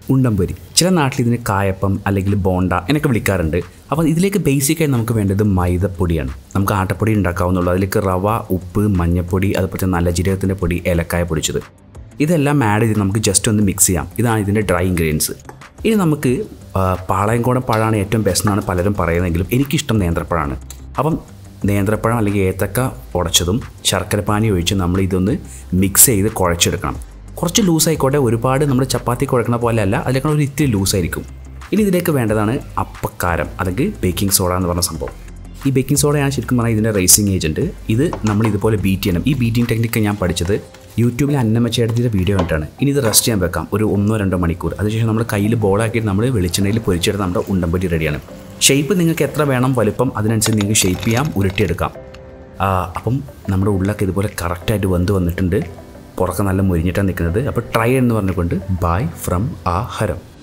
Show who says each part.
Speaker 1: ഉണ്ടംപൊരി ചില നാട്ടിൽ ഇതിന് കായപ്പം അല്ലെങ്കിൽ ബോണ്ട എന്നൊക്കെ വിളിക്കാറുണ്ട് അപ്പോൾ ഇതിലേക്ക് ബേസിക്കായി നമുക്ക് വേണ്ടത് മൈദപ്പൊടിയാണ് നമുക്ക് ആട്ടപ്പൊടി ഉണ്ടാക്കാവുന്നുള്ളൂ അതിലേക്ക് റവ ഉപ്പ് മഞ്ഞൾപ്പൊടി അതുപോലെ തന്നെ നല്ല ജീരകത്തിൻ്റെ പൊടി ഏലക്കായ പൊടിച്ചത് ഇതെല്ലാം ആഡ് ചെയ്ത് നമുക്ക് ജസ്റ്റ് ഒന്ന് മിക്സ് ചെയ്യാം ഇതാണ് ഇതിൻ്റെ ഡ്രൈ ഇൻഗ്രീഡിയൻസ് ഇനി നമുക്ക് ആ, പാളയംകോടൻ പഴമാണ് ഏറ്റവും ബെസ്റ്റ് എന്നാണ് പലരും പറയുന്നതെങ്കിലും എനിക്കിഷ്ടം നേന്ത്രപ്പഴമാണ് അപ്പം നേന്ത്രപ്പഴം അല്ലെങ്കിൽ ഏത്തക്ക ഉടച്ചതും ശർക്കരപ്പാനി ഒഴിച്ച് നമ്മൾ ഇതൊന്ന് മിക്സ് ചെയ്ത് കുഴച്ചെടുക്കണം കുറച്ച് ലൂസ് ആയിക്കോട്ടെ ഒരുപാട് നമ്മൾ ചപ്പാത്തി കുഴക്കണ പോലെ അല്ല അതിലേക്കാൾ ഒരു ഇത്തിരി ലൂസായിരിക്കും ഇനി ഇതിലേക്ക് വേണ്ടതാണ് അപ്പക്കാരം അല്ലെങ്കിൽ ബേക്കിംഗ് സോഡ എന്ന് പറഞ്ഞ സംഭവം ഈ ബേക്കിംഗ് സോഡയാണ് ശരിക്കും പറഞ്ഞാൽ ഇതിൻ്റെ റേസിംഗ് ഏജൻറ്റ് ഇത് നമ്മൾ ഇതുപോലെ ബീറ്റ് ചെയ്യണം ഈ ബീറ്റിംഗ് ടെക്നിക്ക് ഞാൻ പഠിച്ചത് യൂട്യൂബിൽ അന്നമ്മച്ചേടത്തിൻ്റെ വീഡിയോ കണ്ടിട്ടാണ് ഇനി ഇത് റെസ്റ്റ് ചെയ്യാൻ വെക്കാം ഒരു ഒന്നോ രണ്ടോ മണിക്കൂർ അതിനുശേഷം നമ്മൾ കയ്യിൽ ബോളാക്കിയിട്ട് നമ്മൾ വെളിച്ചെണ്ണയിൽ പൊരിച്ചെടുത്ത് നമ്മുടെ ഉണ്ടമ്പൊരി റെഡിയാണ് ഷേപ്പ് നിങ്ങൾക്ക് എത്ര വേണം വലുപ്പം അതിനനുസരിച്ച് നിങ്ങൾക്ക് ഷേപ്പ് ചെയ്യാം ഉരുട്ടിയെടുക്കാം ആ, അപ്പം നമ്മുടെ ഉള്ളൊക്കെ ഇതുപോലെ കറക്റ്റായിട്ട് വെന്ത് വന്നിട്ടുണ്ട് പുറക്കെ നല്ല മുരിഞ്ഞിട്ടാണ് നിൽക്കുന്നത് അപ്പോൾ ട്രൈ എന്ന് പറഞ്ഞുകൊണ്ട് ബൈ ഫ്രം ആ ഹരം